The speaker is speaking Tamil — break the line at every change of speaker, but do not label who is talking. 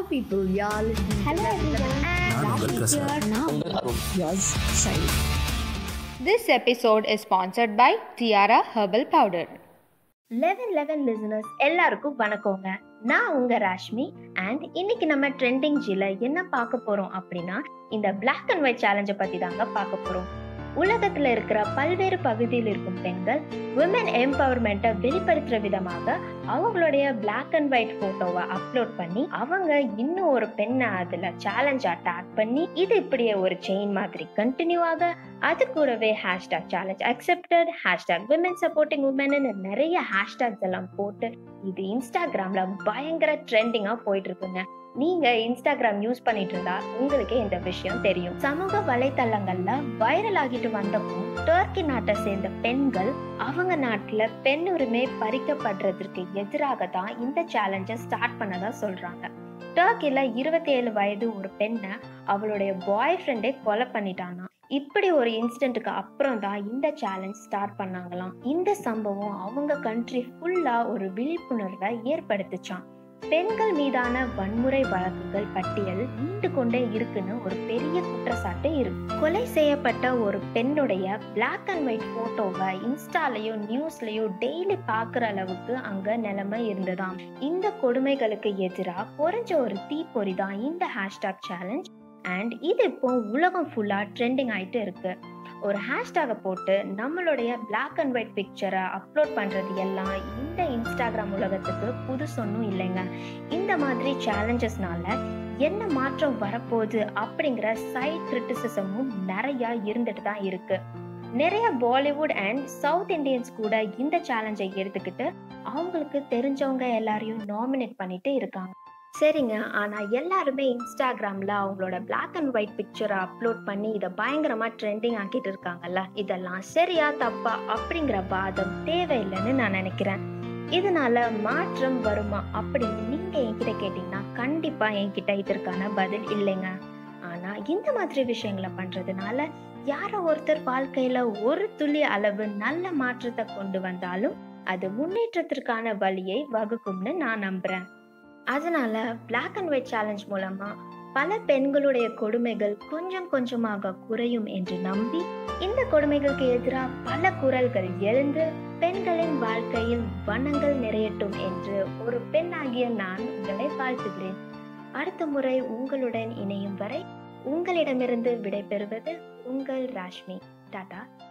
people, y'all listening
Hello
to
everyone.
நான் உங்கள்
Rajesh
பிரசாத்.
here. Now
உங்கள் Arun
yours, Shai.
This episode is sponsored by Tiara Herbal Powder.
Eleven eleven listeners எல்லாருக்கும் வணக்கங்க நான் உங்க ராஷ்மி அண்ட் இன்னைக்கு நம்ம ட்ரெண்டிங் ஜில என்ன பார்க்க போறோம் அப்படின்னா இந்த Black அண்ட் ஒயிட் சேலஞ்சை பத்தி தாங்க பார்க்க போறோம் உலகத்துல இருக்கிற பல்வேறு பகுதியில் இருக்கும் பெண்கள் விமன் எம்பவர்மெண்ட்டை வெளிப்படுத்துற விதமாக அவங்களுடைய Black அண்ட் ஒயிட் போட்டோவை அப்லோட் பண்ணி அவங்க இன்னும் ஒரு பெண்ணை அதுல சேலஞ்ச் அட்டாக் பண்ணி இது இப்படியே ஒரு செயின் மாதிரி கண்டினியூ ஆக அது கூடவே hashtag challenge accepted hashtag women supporting உமன்னு நிறைய ஹேஷ்டாக்ஸ் எல்லாம் போட்டு இது இன்ஸ்டாகிராம்ல பயங்கர ட்ரெண்டிங்கா போயிட்டு இருக்குங்க நீங்க இன்ஸ்டாகிராம் யூஸ் பண்ணிட்டு இருந்தா உங்களுக்கே இந்த விஷயம் தெரியும் சமூக வலைத்தளங்கள்ல வைரல் ஆகிட்டு வந்தப்போ டர்க்கி நாட்டை சேர்ந்த பெண்கள் அவங்க நாட்டுல பெண் உரிமை பறிக்கப்படுறதுக்கு எதிராக தான் இந்த சேலஞ்சை ஸ்டார்ட் பண்ணதா சொல்றாங்க டர்க்கில இருபத்தி ஏழு வயது ஒரு பெண்ணை அவளுடைய பாய் ஃப்ரெண்டே கொலை பண்ணிட்டானா இப்படி ஒரு இன்சிடென்ட்டுக்கு அப்புறம் தான் இந்த சேலஞ்ச் ஸ்டார்ட் பண்ணாங்களாம் இந்த சம்பவம் அவங்க கண்ட்ரி ஃபுல்லா ஒரு விழிப்புணர்வை ஏற்படுத்துச்சான் பெண்கள் மீதான வன்முறை வழக்குகள் பட்டியல் நீண்டு கொண்டே இருக்குன்னு ஒரு பெரிய குற்றச்சாட்டு இருக்கு கொலை செய்யப்பட்ட ஒரு பெண்ணுடைய பிளாக் அண்ட் ஒயிட் போட்டோவை இன்ஸ்டாலயோ நியூஸ்லயோ டெய்லி பார்க்குற அளவுக்கு அங்க நிலைமை இருந்ததாம் இந்த கொடுமைகளுக்கு எதிராக குறைஞ்ச ஒரு தீப்பொறி தான் இந்த ஹேஷ்டாக் சேலஞ்ச் அண்ட் இது இப்போ உலகம் ஃபுல்லா ட்ரெண்டிங் ஆயிட்டு இருக்கு ஒரு ஹேஷ்டாகை போட்டு நம்மளுடைய பிளாக் அண்ட் ஒயிட் பிக்சரை அப்லோட் பண்றது எல்லாம் இந்த இன்ஸ்டாகிராம் உலகத்துக்கு புதுசொன்னும் இல்லைங்க இந்த மாதிரி சேலஞ்சஸ்னால என்ன மாற்றம் வரப்போகுது அப்படிங்கிற சைட் கிரிட்டிசிசமும் நிறைய இருந்துட்டு தான் இருக்கு நிறைய பாலிவுட் அண்ட் சவுத் இந்தியன்ஸ் கூட இந்த சேலஞ்சை எடுத்துக்கிட்டு அவங்களுக்கு தெரிஞ்சவங்க எல்லாரையும் நாமினேட் பண்ணிட்டு இருக்காங்க சரிங்க ஆனால் எல்லாருமே இன்ஸ்டாகிராமில் அவங்களோட Black அண்ட் ஒயிட் பிக்சரை அப்லோட் பண்ணி இதை பயங்கரமாக ட்ரெண்டிங் ஆக்கிட்டு இருக்காங்கல்ல இதெல்லாம் சரியா தப்பா அப்படிங்கிற வாதம் தேவையில்லைன்னு நான் நினைக்கிறேன் இதனால மாற்றம் வருமா அப்படின்னு நீங்க என்கிட்ட கேட்டீங்கன்னா கண்டிப்பா என்கிட்ட இதற்கான பதில் இல்லைங்க ஆனா இந்த மாதிரி விஷயங்களை பண்றதுனால யாரோ ஒருத்தர் வாழ்க்கையில ஒரு துளி அளவு நல்ல மாற்றத்தை கொண்டு வந்தாலும் அது முன்னேற்றத்திற்கான வழியை வகுக்கும்னு நான் நம்புறேன் அதனால Black அண்ட் ஒயிட் சேலஞ்ச் மூலமா பல பெண்களுடைய கொடுமைகள் கொஞ்சம் கொஞ்சமாக குறையும் என்று நம்பி இந்த கொடுமைகளுக்கு எதிராக பல குரல்கள் எழுந்து பெண்களின் வாழ்க்கையில் வண்ணங்கள் நிறையட்டும் என்று ஒரு பெண்ணாகிய நான் உங்களை வாழ்த்துகிறேன் அடுத்த முறை உங்களுடன் இணையும் வரை உங்களிடமிருந்து விடைபெறுவது உங்கள் ராஷ்மி டாடா